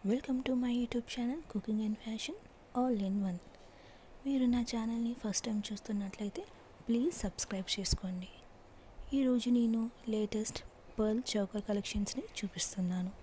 welcome to my YouTube channel cooking and fashion all in one మీరు నా ఛానల్ని first time చూస్తున్నట్లయితే please subscribe చేసుకోండి ఈరోజు నేను లేటెస్ట్ పర్ల్ చౌక కలెక్షన్స్ని చూపిస్తున్నాను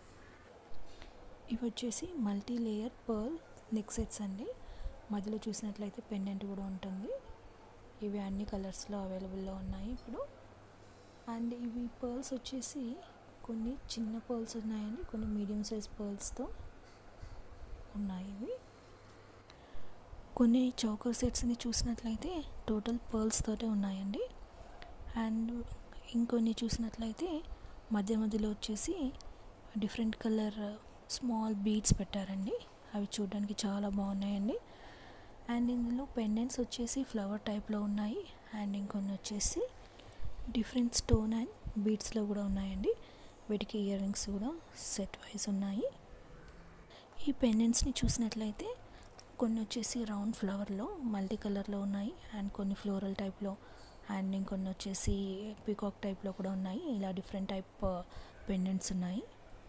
ఇవి వచ్చేసి multi layer pearl neck sets అండి మధ్యలో చూసినట్లయితే పెండెంట్ కూడా ఉంటుంది ఇవి అన్ని కలర్స్లో అవైలబుల్లో ఉన్నాయి ఇప్పుడు అండ్ ఇవి పర్ల్స్ వచ్చేసి కొన్ని చిన్న పర్ల్స్ ఉన్నాయండి కొన్ని మీడియం సైజ్ పర్ల్స్తో ఉన్నాయి ఇవి కొన్ని చౌకర్ సెట్స్ని చూసినట్లయితే టోటల్ పర్ల్స్ తోటే ఉన్నాయండి అండ్ ఇంకొన్ని చూసినట్లయితే మధ్య మధ్యలో వచ్చేసి డిఫరెంట్ కలర్ స్మాల్ బీడ్స్ పెట్టారండి అవి చూడడానికి చాలా బాగున్నాయండి అండ్ ఇందులో పెండెంట్స్ వచ్చేసి ఫ్లవర్ టైప్లో ఉన్నాయి అండ్ ఇంకొన్ని వచ్చేసి డిఫరెంట్ స్టోన్ అండ్ బీడ్స్లో కూడా ఉన్నాయండి వీటికి ఇయర్ రింగ్స్ కూడా సెట్ వైజ్ ఉన్నాయి ఈ పెండెంట్స్ని చూసినట్లయితే కొన్ని వచ్చేసి రౌండ్ ఫ్లవర్లో మల్టీ కలర్లో ఉన్నాయి అండ్ కొన్ని ఫ్లోరల్ టైప్లో అండ్ ఇంకొన్ని వచ్చేసి పీకాక్ టైప్లో కూడా ఉన్నాయి ఇలా డిఫరెంట్ టైప్ పెండెంట్స్ ఉన్నాయి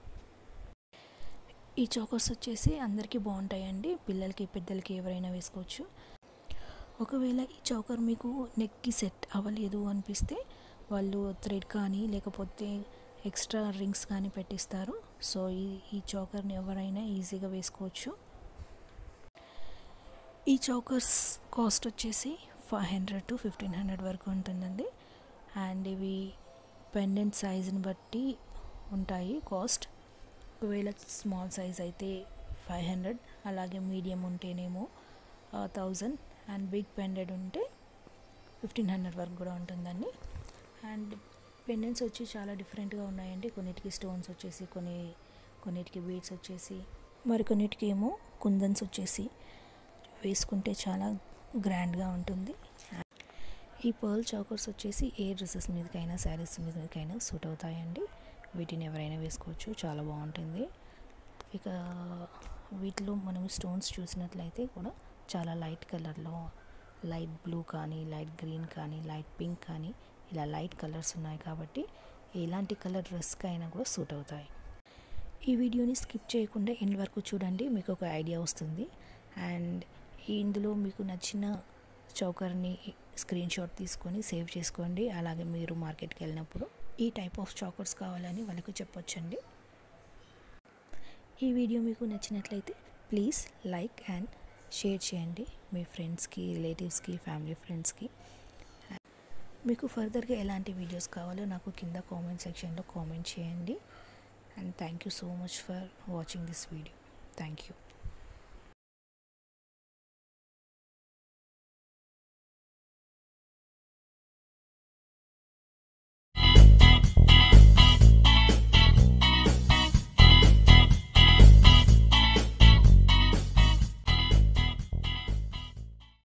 ఈ చోకర్స్ వచ్చేసి అందరికీ బాగుంటాయండి పిల్లలకి పెద్దలకి ఎవరైనా వేసుకోవచ్చు ఒకవేళ ఈ చౌకర్ మీకు నెక్కి సెట్ అవ్వలేదు అనిపిస్తే వాళ్ళు థ్రెడ్ కానీ లేకపోతే ఎక్స్ట్రా రింగ్స్ కానీ పెట్టిస్తారు సో ఈ ఈ చౌకర్ని ఎవరైనా ఈజీగా వేసుకోవచ్చు ఈ చౌకర్స్ కాస్ట్ వచ్చేసి five hundred to fifteen hundred వరకు ఉంటుందండి అండ్ ఇవి పెండెంట్ సైజుని బట్టి ఉంటాయి కాస్ట్ ఒకవేళ స్మాల్ సైజ్ అయితే ఫైవ్ హండ్రెడ్ అలాగే మీడియం ఉంటేనేమో థౌజండ్ అండ్ బిగ్ పెండెడ్ ఉంటే ఫిఫ్టీన్ హండ్రెడ్ వరకు కూడా ఉంటుందండి అండ్ పెండెంట్స్ వచ్చి చాలా డిఫరెంట్గా ఉన్నాయండి కొన్నిటికి స్టోన్స్ వచ్చేసి కొన్ని కొన్నిటికి బీడ్స్ వచ్చేసి మరికొన్నిటికి ఏమో కుందన్స్ వచ్చేసి వేసుకుంటే చాలా గ్రాండ్గా ఉంటుంది ఈ పర్ల్ చౌకర్స్ వచ్చేసి ఏ డ్రెస్సెస్ మీదకైనా శారీస్ మీదకైనా సూట్ అవుతాయండి వీటిని ఎవరైనా వేసుకోవచ్చు చాలా బాగుంటుంది ఇక వీటిలో మనం స్టోన్స్ చూసినట్లయితే కూడా చాలా లైట్ కలర్లో లైట్ బ్లూ కానీ లైట్ గ్రీన్ కానీ లైట్ పింక్ కానీ ఇలా లైట్ కలర్స్ ఉన్నాయి కాబట్టి ఎలాంటి కలర్ డ్రెస్కి అయినా కూడా సూట్ అవుతాయి ఈ వీడియోని స్కిప్ చేయకుండా ఎండ్ వరకు చూడండి మీకు ఒక ఐడియా వస్తుంది అండ్ ఇందులో మీకు నచ్చిన చౌకర్ని స్క్రీన్ షాట్ తీసుకొని సేవ్ చేసుకోండి అలాగే మీరు మార్కెట్కి వెళ్ళినప్పుడు ఈ టైప్ ఆఫ్ చాకర్స్ కావాలని వాళ్ళకు చెప్పొచ్చండి ఈ వీడియో మీకు నచ్చినట్లయితే ప్లీజ్ లైక్ అండ్ షేర్ చేయండి మీ ఫ్రెండ్స్కి రిలేటివ్స్కి ఫ్యామిలీ ఫ్రెండ్స్కి మీకు ఫర్దర్గా ఎలాంటి వీడియోస్ కావాలో నాకు కింద కామెంట్ సెక్షన్లో కామెంట్ చేయండి and thank you so much for watching this video thank you